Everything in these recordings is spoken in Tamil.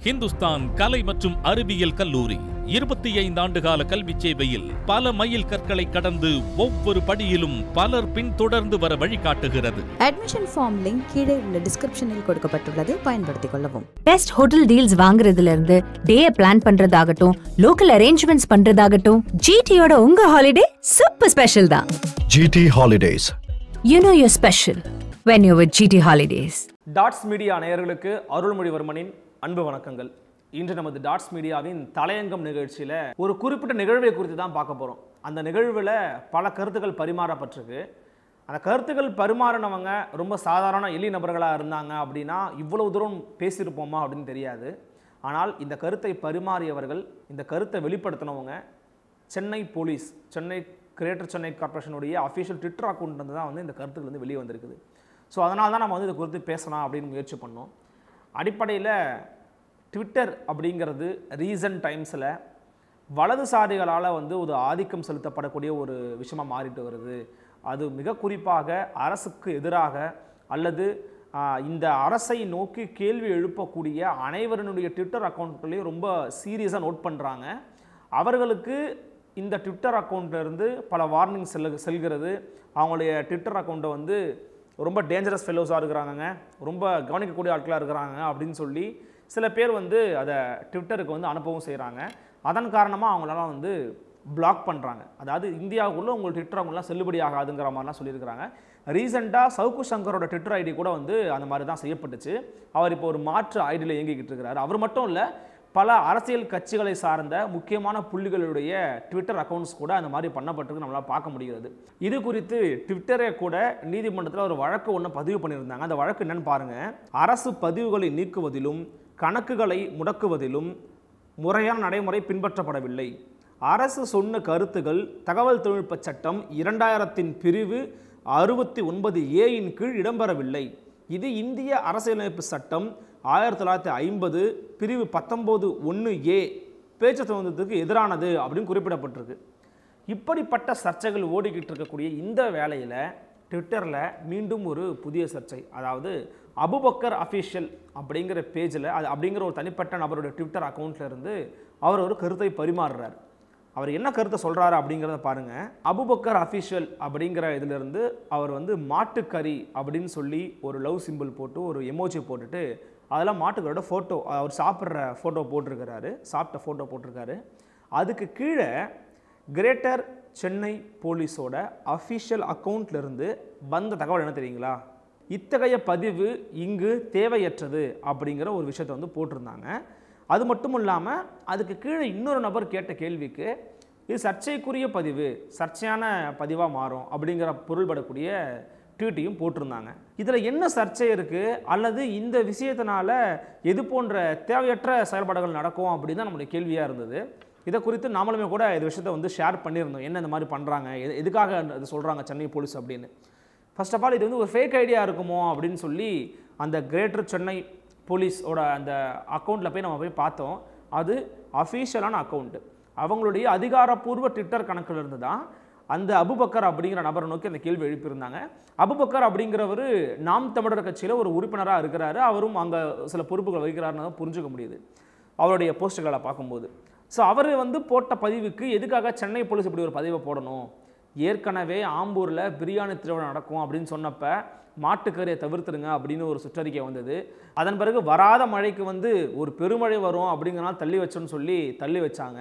ஹிந்துஸ்தான் கலை மற்றும் அறிவியல் கல்லூரி இருபத்தி ஐந்து ஆண்டுகால கல்வி சேவையில் பல மைல் கற்களை கடந்து ஒவ்வொரு படியிலும் பலர் பின்தொடர்ந்து வர வழிகாட்டுகிறது அட்மிஷன் ஃபார்ம் லிங்க் கீழே உள்ள டிஸ்கிரிப்ஷனில் கொடுக்கப்பட்டுள்ளது பயன்படுத்திக் கொள்ளவும் பெஸ்ட் ஹோட்டல் டீல்ஸ் வாங்குறதுல இருந்து டேய பிளான் பண்றதாகட்டும் லோக்கல் அரேஞ்ச்மெண்ட்ஸ் பண்றதாகட்டும் ஜிடியோட உங்க ஹாலிடே சூப்பர் ஸ்பெஷல் தான் GT Holidays. You know your special when you with GT holidays Dots media நேயர்களுக்கு அருள்மொழிவர்மனின் அன்பு வணக்கங்கள் இன்று நமது டாட்ஸ் மீடியாவின் தலையங்கம் நிகழ்ச்சியில் ஒரு குறிப்பிட்ட நிகழ்வை குறித்து தான் பார்க்க போகிறோம் அந்த நிகழ்வில் பல கருத்துக்கள் பரிமாறப்பட்டிருக்கு அந்த கருத்துக்கள் பரிமாறினவங்க ரொம்ப சாதாரண எளிய நபர்களாக இருந்தாங்க அப்படின்னா இவ்வளவு தூரம் பேசியிருப்போமா அப்படின்னு தெரியாது ஆனால் இந்த கருத்தை பரிமாறியவர்கள் இந்த கருத்தை வெளிப்படுத்தினவங்க சென்னை போலீஸ் சென்னை கிரேட்டர் சென்னை கார்ப்பரேஷனுடைய அஃபிஷியல் ட்விட்டர் அக்கௌண்ட் தான் வந்து இந்த கருத்துக்கள் வந்து வெளியே வந்திருக்குது ஸோ அதனால தான் நம்ம வந்து இது குறித்து பேசலாம் அப்படின்னு முயற்சி பண்ணோம் அடிப்படையில் ட்விட்டர் அப்படிங்கிறது ரீசன்ட் டைம்ஸில் வலதுசாரிகளால் வந்து ஒரு ஆதிக்கம் செலுத்தப்படக்கூடிய ஒரு விஷயமா மாறிட்டு வருது அது மிக குறிப்பாக அரசுக்கு எதிராக அல்லது ஆஹ், இந்த அரசை நோக்கி கேள்வி எழுப்பக்கூடிய அனைவருடைய ட்விட்டர் அக்கௌண்ட்களையும் ரொம்ப சீரியஸாக நோட் பண்ணுறாங்க அவர்களுக்கு இந்த ட்விட்டர் அக்கௌண்ட்ல இருந்து பல வார்னிங் செல் செல்கிறது அவங்களுடைய ட்விட்டர் அக்கௌண்ட்டை வந்து ரொம்ப டேஞ்சரஸ் ஃபெல்லோஸாக இருக்கிறாங்கங்க ரொம்ப கவனிக்கக்கூடிய ஆட்களாக இருக்கிறாங்க அப்படின்னு சொல்லி சில பேர் வந்து அதை ட்விட்டருக்கு வந்து அனுப்பவும் செய்கிறாங்க அதன் காரணமாக அவங்களால வந்து பிளாக் பண்ணுறாங்க அதாவது இந்தியாவுக்குள்ளே உங்கள் ட்விட்டர் அவங்களாம் செல்லுபடி ஆகாதுங்கிற மாதிரிலாம் சொல்லியிருக்கிறாங்க ரீசெண்டாக சவுக்கு சங்கரோட ட்விட்டர் ஐடி கூட வந்து அந்த மாதிரி தான் செய்யப்பட்டுச்சு அவர் இப்போ ஒரு மாற்று ஐடியில் இயங்கிக்கிட்டு இருக்கிறாரு அவர் மட்டும் இல்லை பல அரசியல் கட்சிகளை சார்ந்த முக்கியமான புள்ளிகளுடைய ட்விட்டர் அக்கௌண்ட்ஸ் கூட அந்த மாதிரி பண்ணப்பட்டிருக்கு நம்மளால் பார்க்க முடிகிறது இது குறித்து ட்விட்டரே கூட நீதிமன்றத்தில் ஒரு வழக்கு ஒன்று பதிவு பண்ணியிருந்தாங்க அந்த வழக்கு என்னன்னு பாருங்க அரசு பதிவுகளை நீக்குவதிலும் கணக்குகளை முடக்குவதிலும் முறையான நடைமுறை பின்பற்றப்படவில்லை அரசு சொன்ன கருத்துகள் தகவல் தொழில்நுட்ப சட்டம் இரண்டாயிரத்தின் பிரிவு அறுபத்தி ஒன்பது ஏயின் கீழ் இடம்பெறவில்லை இது இந்திய அரசியலமைப்பு சட்டம் ஆயிரத்தி தொள்ளாயிரத்தி ஐம்பது பிரிவு பத்தொம்போது ஒன்று ஏ பேச்சு சுதந்திரத்துக்கு எதிரானது அப்படின்னு குறிப்பிடப்பட்டிருக்கு இப்படிப்பட்ட சர்ச்சைகள் ஓடிக்கிட்டு இருக்கக்கூடிய இந்த வேளையில் ட்விட்டரில் மீண்டும் ஒரு புதிய சர்ச்சை அதாவது அபுபக்கர் அஃபிஷியல் அப்படிங்கிற பேஜில் அது அப்படிங்கிற ஒரு தனிப்பட்ட நபருடைய ட்விட்டர் அக்கௌண்ட்ல இருந்து அவர் ஒரு கருத்தை பரிமாறுறார் அவர் என்ன கருத்தை சொல்கிறாரு அப்படிங்கிறத பாருங்கள் அபுபக்கர் அஃபிஷியல் அப்படிங்கிற இதிலிருந்து அவர் வந்து மாட்டுக்கறி அப்படின்னு சொல்லி ஒரு லவ் சிம்பிள் போட்டு ஒரு எமோஜி போட்டுட்டு அதெல்லாம் மாட்டுக்கரோட ஃபோட்டோ அவர் சாப்பிட்ற ஃபோட்டோ போட்டிருக்கிறாரு சாப்பிட்ட ஃபோட்டோ போட்டிருக்காரு அதுக்கு கீழே கிரேட்டர் சென்னை போலீஸோட அஃபிஷியல் அக்கௌண்ட்லேருந்து வந்த தகவல் என்ன தெரியுங்களா இத்தகைய பதிவு இங்கு தேவையற்றது அப்படிங்கிற ஒரு விஷயத்தை வந்து போட்டிருந்தாங்க அது மட்டும் இல்லாமல் அதுக்கு கீழே இன்னொரு நபர் கேட்ட கேள்விக்கு இது சர்ச்சைக்குரிய பதிவு சர்ச்சையான பதிவாக மாறும் அப்படிங்கிற பொருள்படக்கூடிய ட்வீட்டையும் போட்டிருந்தாங்க இதில் என்ன சர்ச்சை இருக்குது அல்லது இந்த விஷயத்தினால எது போன்ற தேவையற்ற செயல்பாடுகள் நடக்கும் அப்படின்னு தான் நம்மளுடைய கேள்வியாக இருந்தது இதை குறித்து நாமளுமே கூட இந்த விஷயத்தை வந்து ஷேர் பண்ணியிருந்தோம் என்ன இந்த மாதிரி பண்ணுறாங்க எது எதுக்காக இது சொல்கிறாங்க சென்னை போலீஸ் அப்படின்னு ஃபர்ஸ்ட் ஆஃப் ஆல் இது வந்து ஒரு ஃபேக் ஐடியா இருக்குமோ அப்படின்னு சொல்லி அந்த கிரேட்டர் சென்னை போலீஸோட அந்த அக்கௌண்ட்டில் போய் நம்ம போய் பார்த்தோம் அது அஃபீஷியலான அக்கௌண்ட்டு அவங்களுடைய அதிகாரப்பூர்வ ட்விட்டர் கணக்கில் இருந்து தான் அந்த அபுபக்கர் அப்படிங்கிற நபரை நோக்கி அந்த கேள்வி எழுப்பியிருந்தாங்க அபுபக்கர் அப்படிங்கிறவர் நாம் தமிழர் கட்சியில் ஒரு உறுப்பினராக இருக்கிறாரு அவரும் அங்கே சில பொறுப்புகள் வகிக்கிறாருன்னு தான் புரிஞ்சுக்க முடியுது அவருடைய போஸ்ட்டுகளை பார்க்கும்போது ஸோ அவர் வந்து போட்ட பதிவுக்கு எதுக்காக சென்னை போலீஸ் இப்படி ஒரு பதிவை போடணும் ஏற்கனவே ஆம்பூரில் பிரியாணி திருவிழா நடக்கும் அப்படின்னு சொன்னப்ப மாட்டுக்கறியை தவிர்த்துருங்க அப்படின்னு ஒரு சுற்றறிக்கை வந்தது அதன் பிறகு வராத மழைக்கு வந்து ஒரு பெருமழை வரும் அப்படிங்கிறனால தள்ளி வச்சோன்னு சொல்லி தள்ளி வச்சாங்க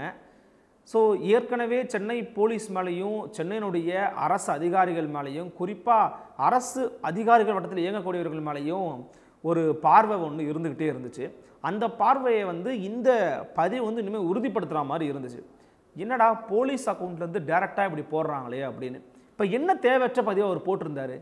ஸோ ஏற்கனவே சென்னை போலீஸ் மேலேயும் சென்னையினுடைய அரசு அதிகாரிகள் மேலேயும் குறிப்பாக அரசு அதிகாரிகள் வட்டத்தில் இயங்கக்கூடியவர்கள் மேலேயும் ஒரு பார்வை ஒன்று இருந்துக்கிட்டே இருந்துச்சு அந்த பார்வையை வந்து இந்த பதிவு வந்து இனிமேல் உறுதிப்படுத்துகிற மாதிரி இருந்துச்சு என்னடா போலீஸ் அக்கௌண்ட்லேருந்து டேரெக்டாக இப்படி போடுறாங்களே அப்படின்னு இப்போ என்ன தேவையற்ற பதிவை அவர் போட்டிருந்தாரு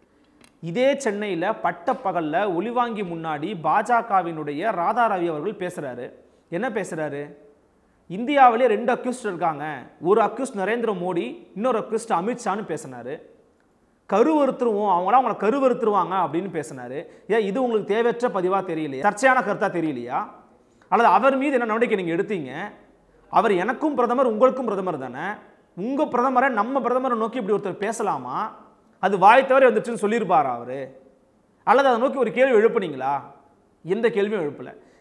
இதே சென்னையில் பட்டப்பகலில் ஒளிவாங்கி முன்னாடி பாஜகவினுடைய ராதா ரவி அவர்கள் பேசுகிறாரு என்ன பேசுகிறாரு இந்தியாவிலே ரெண்டு அக்யூஸ்ட் இருக்காங்க ஒரு அக்யூஸ்ட் நரேந்திர மோடி இன்னொரு அக்யூஸ்ட் அமித்ஷான்னு பேசினாரு கருவறுத்துருவோம் அவங்களாம் அவங்கள கருவறுத்துருவாங்க அப்படின்னு பேசினாரு ஏன் இது உங்களுக்கு தேவையற்ற பதிவாக தெரியலையா சர்ச்சையான கருத்தாக தெரியலையா அல்லது அவர் மீது என்ன நடவடிக்கை நீங்கள் எடுத்தீங்க அவர் எனக்கும் பிரதமர் உங்களுக்கும் பிரதமர் தானே உங்கள் பிரதமரை நம்ம பிரதமரை நோக்கி இப்படி ஒருத்தர் பேசலாமா அது வாய் தவறி வந்துச்சுன்னு சொல்லியிருப்பாரா அவர் அல்லது அதை நோக்கி ஒரு கேள்வி எழுப்புனீங்களா எந்த கேள்வியும் எழுப்பல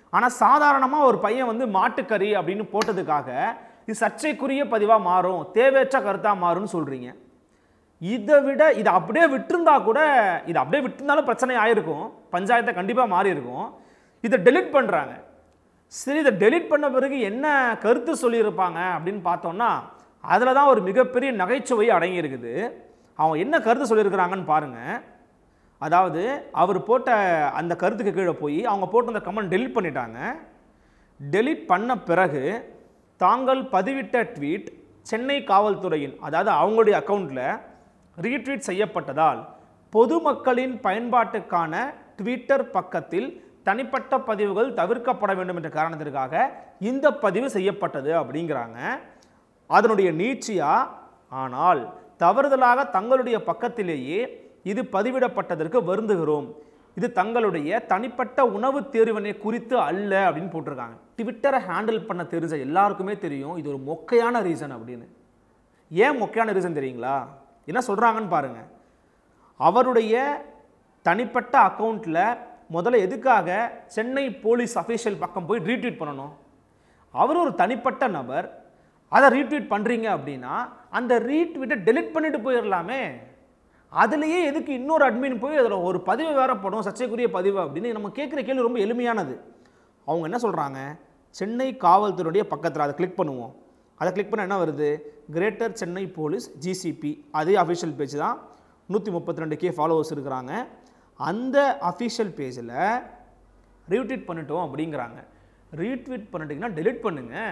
ஆனால் சாதாரணமாக ஒரு பையன் வந்து மாட்டுக்கறி அப்படின்னு போட்டதுக்காக இது சர்ச்சைக்குரிய பதிவாக மாறும் தேவையற்ற கருத்தாக மாறும்னு சொல்கிறீங்க இதை விட இதை அப்படியே விட்டிருந்தா கூட இதை அப்படியே விட்டிருந்தாலும் பிரச்சனை ஆயிருக்கும் பஞ்சாயத்தை கண்டிப்பாக மாறி இருக்கும் இதை டெலிட் பண்ணுறாங்க சரி இதை டெலிட் பண்ண பிறகு என்ன கருத்து சொல்லியிருப்பாங்க அப்படின்னு பார்த்தோம்னா அதில் தான் ஒரு மிகப்பெரிய நகைச்சுவை அடங்கி இருக்குது அவங்க என்ன கருத்து சொல்லியிருக்கிறாங்கன்னு பாருங்கள் அதாவது அவர் போட்ட அந்த கருத்துக்கு கீழே போய் அவங்க போட்ட அந்த கமெண்ட் டெலிட் பண்ணிட்டாங்க டெலிட் பண்ண பிறகு தாங்கள் பதிவிட்ட ட்வீட் சென்னை காவல்துறையின் அதாவது அவங்களுடைய அக்கௌண்ட்டில் ரீட்வீட் செய்யப்பட்டதால் பொதுமக்களின் பயன்பாட்டுக்கான ட்விட்டர் பக்கத்தில் தனிப்பட்ட பதிவுகள் தவிர்க்கப்பட வேண்டும் என்ற காரணத்திற்காக இந்த பதிவு செய்யப்பட்டது அப்படிங்கிறாங்க அதனுடைய நீட்சியா ஆனால் தவறுதலாக தங்களுடைய பக்கத்திலேயே இது பதிவிடப்பட்டதற்கு வருந்துகிறோம் இது தங்களுடைய தனிப்பட்ட உணவு தேர்வினை குறித்து அல்ல அப்படின்னு போட்டிருக்காங்க ட்விட்டரை ஹேண்டில் பண்ண தெரிஞ்ச எல்லாருக்குமே தெரியும் இது ஒரு மொக்கையான ரீசன் அப்படின்னு ஏன் மொக்கையான ரீசன் தெரியுங்களா என்ன சொல்கிறாங்கன்னு பாருங்கள் அவருடைய தனிப்பட்ட அக்கௌண்ட்டில் முதல்ல எதுக்காக சென்னை போலீஸ் அஃபீஷியல் பக்கம் போய் ரீட்வீட் பண்ணணும் அவர் ஒரு தனிப்பட்ட நபர் அதை ரீட்வீட் பண்ணுறீங்க அப்படின்னா அந்த ரீட்வீட்டை டெலிட் பண்ணிட்டு போயிடலாமே அதுலேயே எதுக்கு இன்னொரு அட்மின் போய் அதில் ஒரு பதிவு வேற போடும் சர்ச்சைக்குரிய பதிவு அப்படின்னு நம்ம கேட்குற கேள்வி ரொம்ப எளிமையானது அவங்க என்ன சொல்கிறாங்க சென்னை காவல்துறையுடைய பக்கத்தில் அதை கிளிக் பண்ணுவோம் அதை கிளிக் பண்ண என்ன வருது கிரேட்டர் சென்னை போலீஸ் ஜிசிபி அதே அஃபிஷியல் பேஜ் தான் நூற்றி முப்பத்தி ரெண்டு கே ஃபாலோவர்ஸ் இருக்கிறாங்க அந்த அஃபிஷியல் பேஜில் ரீட்வீட் பண்ணிட்டோம் அப்படிங்கிறாங்க ரீட்வீட் பண்ணிட்டீங்கன்னா டெலிட் பண்ணுங்கள்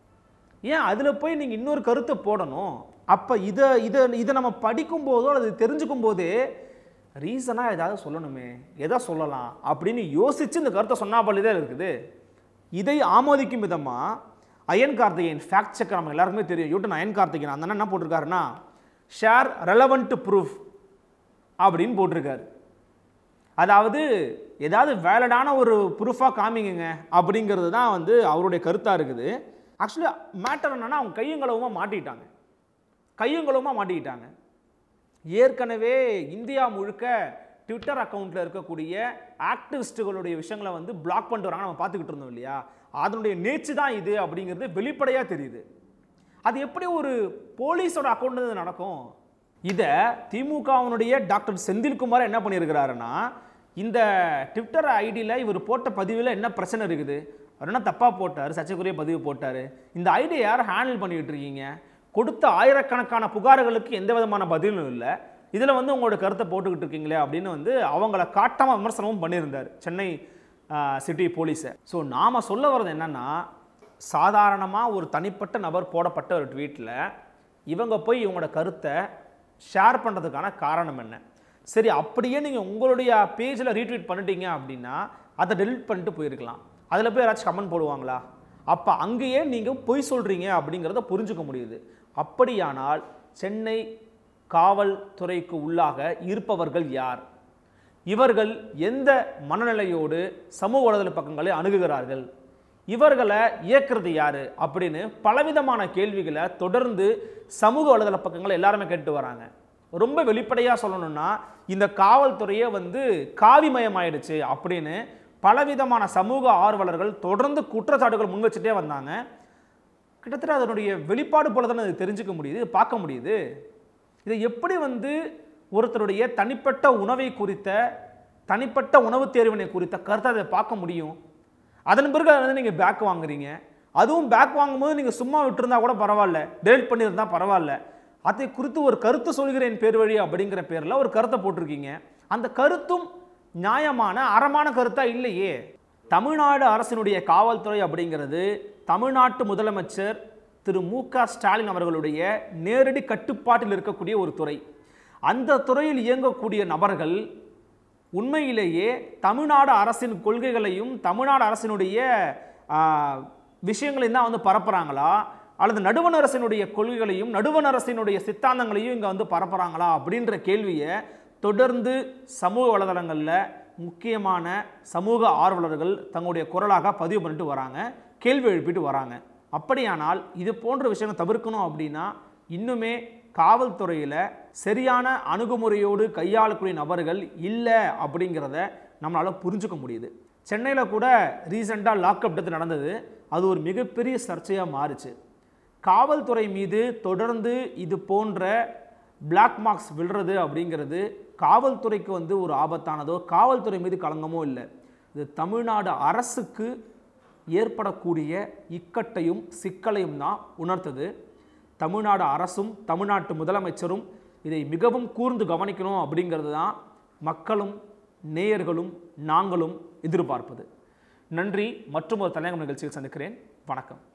ஏன் அதில் போய் நீங்கள் இன்னொரு கருத்தை போடணும் அப்போ இதை இதை இதை நம்ம படிக்கும் போதோ அல்லது தெரிஞ்சுக்கும் போதே ரீசனாக ஏதாவது சொல்லணுமே எதை சொல்லலாம் அப்படின்னு யோசித்து இந்த கருத்தை சொன்னாப்பள்ளி தான் இருக்குது இதை ஆமோதிக்கும் விதமாக அயன் கார்த்திகேயன் ஃபேக்ட் செக் நம்ம எல்லாருக்குமே தெரியும் யூட்டன் அயன் கார்த்திகேயன் அந்த அண்ணன் என்ன போட்டிருக்காருன்னா ஷேர் ரெலவெண்ட் ப்ரூஃப் அப்படின்னு போட்டிருக்காரு அதாவது ஏதாவது வேலடான ஒரு ப்ரூஃபாக காமிங்க அப்படிங்கிறது தான் வந்து அவருடைய கருத்தாக இருக்குது ஆக்சுவலி மேட்டர் என்னன்னா அவங்க கையங்களவுமா மாட்டிக்கிட்டாங்க கையங்களவுமா மாட்டிக்கிட்டாங்க ஏற்கனவே இந்தியா முழுக்க ட்விட்டர் அக்கௌண்ட்டில் இருக்கக்கூடிய ஆக்டிவிஸ்ட்டுகளுடைய விஷயங்களை வந்து பிளாக் பண்ணிட்டு வராங்க நம்ம பார்த்துக்கிட்டு இருந்தோம் இல்லையா அதனுடைய நேச்சு தான் இது அப்படிங்கிறது வெளிப்படையாக தெரியுது அது எப்படி ஒரு போலீஸோட அக்கௌண்ட் நடக்கும் இதை திமுகவினுடைய டாக்டர் செந்தில்குமார் என்ன பண்ணியிருக்கிறாருன்னா இந்த ட்விட்டர் ஐடியில் இவர் போட்ட பதிவில் என்ன பிரச்சனை இருக்குது அவர் என்ன தப்பாக போட்டார் சர்ச்சைக்குரிய பதிவு போட்டார் இந்த ஐடியை யார் ஹேண்டில் பண்ணிக்கிட்டு இருக்கீங்க கொடுத்த ஆயிரக்கணக்கான புகார்களுக்கு எந்த விதமான பதிலும் இல்லை இதில் வந்து உங்களோட கருத்தை போட்டுக்கிட்டு இருக்கீங்களே அப்படின்னு வந்து அவங்கள காட்டாமல் விமர்சனமும் பண்ணியிருந்தார் சென்னை சிட்டி போலீஸை ஸோ நாம் சொல்ல வர்றது என்னென்னா சாதாரணமாக ஒரு தனிப்பட்ட நபர் போடப்பட்ட ஒரு ட்வீட்டில் இவங்க போய் இவங்களோட கருத்தை ஷேர் பண்ணுறதுக்கான காரணம் என்ன சரி அப்படியே நீங்கள் உங்களுடைய பேஜில் ரீட்வீட் பண்ணிட்டீங்க அப்படின்னா அதை டெலிட் பண்ணிட்டு போயிருக்கலாம் அதில் போய் யாராச்சும் கமெண்ட் போடுவாங்களா அப்போ அங்கேயே நீங்கள் பொய் சொல்கிறீங்க அப்படிங்கிறத புரிஞ்சுக்க முடியுது அப்படியானால் சென்னை காவல்துறைக்கு உள்ளாக இருப்பவர்கள் யார் இவர்கள் எந்த மனநிலையோடு சமூக வலைதள பக்கங்களை அணுகுகிறார்கள் இவர்களை இயக்குறது யாரு அப்படின்னு பலவிதமான கேள்விகளை தொடர்ந்து சமூக வலைதள பக்கங்களை எல்லாருமே கேட்டு வராங்க ரொம்ப வெளிப்படையாக சொல்லணும்னா இந்த காவல்துறையே வந்து காவிமயமாயிடுச்சு அப்படின்னு பலவிதமான சமூக ஆர்வலர்கள் தொடர்ந்து குற்றச்சாட்டுகள் முன் வச்சுட்டே வந்தாங்க கிட்டத்தட்ட அதனுடைய வெளிப்பாடு போல தானே அது தெரிஞ்சுக்க முடியுது பார்க்க முடியுது இதை எப்படி வந்து ஒருத்தருடைய தனிப்பட்ட உணவை குறித்த தனிப்பட்ட உணவு தேர்வினை குறித்த கருத்தை அதை பார்க்க முடியும் அதன் பிறகு அதை வந்து நீங்கள் பேக் வாங்குறீங்க அதுவும் பேக் வாங்கும்போது நீங்கள் சும்மா விட்டுருந்தா கூட பரவாயில்ல டெலிட் பண்ணியிருந்தா பரவாயில்ல அதை குறித்து ஒரு கருத்து சொல்கிறேன் பேர் வழி அப்படிங்கிற பேரில் ஒரு கருத்தை போட்டிருக்கீங்க அந்த கருத்தும் நியாயமான அறமான கருத்தா இல்லையே தமிழ்நாடு அரசினுடைய காவல்துறை அப்படிங்கிறது தமிழ்நாட்டு முதலமைச்சர் திரு மு க ஸ்டாலின் அவர்களுடைய நேரடி கட்டுப்பாட்டில் இருக்கக்கூடிய ஒரு துறை அந்த துறையில் இயங்கக்கூடிய நபர்கள் உண்மையிலேயே தமிழ்நாடு அரசின் கொள்கைகளையும் தமிழ்நாடு அரசினுடைய ஆ, விஷயங்களையும் தான் வந்து பரப்புறாங்களா அல்லது நடுவண் அரசினுடைய கொள்கைகளையும் நடுவண் அரசினுடைய சித்தாந்தங்களையும் இங்கே வந்து பரப்புறாங்களா அப்படின்ற கேள்வியை தொடர்ந்து சமூக வலைதளங்களில் முக்கியமான சமூக ஆர்வலர்கள் தங்களுடைய குரலாக பதிவு பண்ணிட்டு வராங்க கேள்வி எழுப்பிட்டு வராங்க அப்படியானால் இது போன்ற விஷயங்களை தவிர்க்கணும் அப்படின்னா இன்னுமே காவல்துறையில் சரியான அணுகுமுறையோடு கையாளக்கூடிய நபர்கள் இல்லை அப்படிங்கிறத நம்மளால் புரிஞ்சுக்க முடியுது சென்னையில் கூட ரீசெண்டாக லாக்அப் டெத் நடந்தது அது ஒரு மிகப்பெரிய சர்ச்சையாக மாறுச்சு காவல்துறை மீது தொடர்ந்து இது போன்ற பிளாக் மார்க்ஸ் விழுறது அப்படிங்கிறது காவல்துறைக்கு வந்து ஒரு ஆபத்தானதோ காவல்துறை மீது களங்கமோ இல்லை இது தமிழ்நாடு அரசுக்கு ஏற்படக்கூடிய இக்கட்டையும் சிக்கலையும் தான் உணர்த்தது தமிழ்நாடு அரசும் தமிழ்நாட்டு முதலமைச்சரும் இதை மிகவும் கூர்ந்து கவனிக்கணும் அப்படிங்கிறது தான் மக்களும் நேயர்களும் நாங்களும் எதிர்பார்ப்பது நன்றி மற்றும் ஒரு தலைநகர் நிகழ்ச்சியில் சந்திக்கிறேன் வணக்கம்